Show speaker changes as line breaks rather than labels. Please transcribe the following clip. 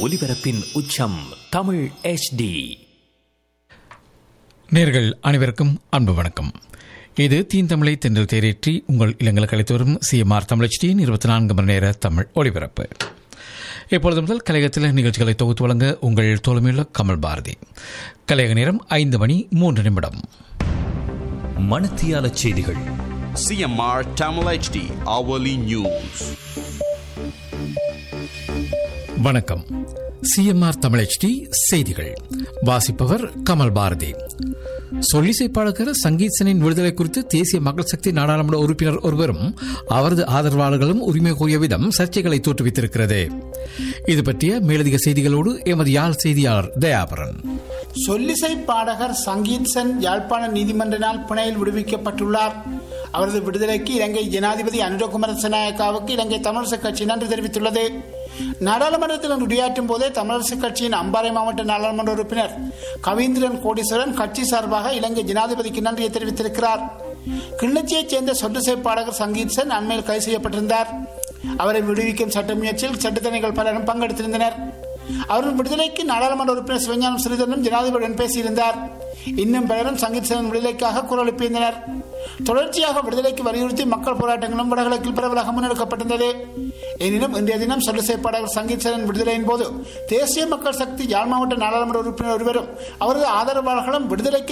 ஒலிபரப்பின் உச்சம் தமிழ் HD
நேர்கள் அனைவருக்கும் அன்பு வணக்கம் இது தீந்தமிழை தென்றல் தேரேற்றி உங்கள் இல்லங்களுக்கு அழைத்து வரும் சிஎம்ஆர் தமிழச்சியின் இருபத்தி நான்கு மணி நேர தமிழ் ஒளிபரப்பு இப்பொழுது முதல் கலையகத்தில் நிகழ்ச்சிகளை தொகுத்து வழங்க உங்கள் தோழமையுள்ள கமல் பாரதி கலையக நேரம் ஐந்து மணி மூன்று நிமிடம்
மணத்தியால செய்திகள்
CMR Tamil HD hourly news.
வணக்கம் சிஎம்ஆர் தமிழச்டி செய்திகள் வாசிப்பவர் கமல் பாரதி சொல்லிசை பாடகர் சங்கீத்சனின் விடுதலை குறித்து தேசிய மக்கள் சக்தி நாடாளுமன்ற உறுப்பினர் ஒருவரும் அவரது ஆதரவாளர்களும் உரிமை கோரிய விதம் சர்ச்சைகளை தோற்றுவித்திருக்கிறது இது பற்றிய மேலதிக செய்திகளோடு எமது யாழ் செய்தியாளர் தயாபரன்
சொல்லிசை பாடகர் சங்கீத் சென் யாழ்ப்பாண நீதிமன்றினால் பிணையில் விடுவிக்கப்பட்டுள்ளார் அவரது விடுதலைக்கு இலங்கை ஜனாதிபதி அனுரகுமார சனாயக்காவுக்கு இலங்கை தமிழரசு கட்சி நன்றி தெரிவித்துள்ளது நாடாளுமன்றத்தில் இன்று உரையாற்றும் போதே தமிழரசு கட்சியின் அம்பாறை மாவட்ட நாடாளுமன்ற உறுப்பினர் கவீந்திரன் கோடீஸ்வரன் கட்சி சார்பாக இலங்கை ஜனாதிபதிக்கு நன்றியை தெரிவித்திருக்கிறார் கிளிநொச்சியைச் சேர்ந்த சொட்டுசை பாடகர் சங்கீத் சென் அண்மையில் கைது செய்யப்பட்டிருந்தார் அவரை விடுவிக்கும் சட்ட முயற்சியில் சட்டத்தணிகள் பலரும் பங்கெடுத்திருந்தனர் அவரின் விடுதலைக்கு நாடாளுமன்ற உறுப்பினர் சிவஞானம் ஸ்ரீதரனும் ஜனாதிபதியுடன் பேசியிருந்தார் இன்னும் பலரும் சங்கீத் சென் விடுதலைக்காக குரல் எழுப்பியிருந்தனர் தொடர்ச்சியாக விடுதலைக்கு வலியுறுத்தி மக்கள் போராட்டங்களும் வடகிழக்கில் பரவலாக முன்னெடுக்கப்பட்டிருந்தது எனினும் இன்றைய தினம் சொல்லிசை பாடகர் சங்கீத் சென் விடுதலையின் போது தேசிய மக்கள் சக்தி யாழ் மாவட்ட நாடாளுமன்ற உறுப்பினர் ஒருவரும் அவரது ஆதரவாளர்களும் விடுதலைக்கு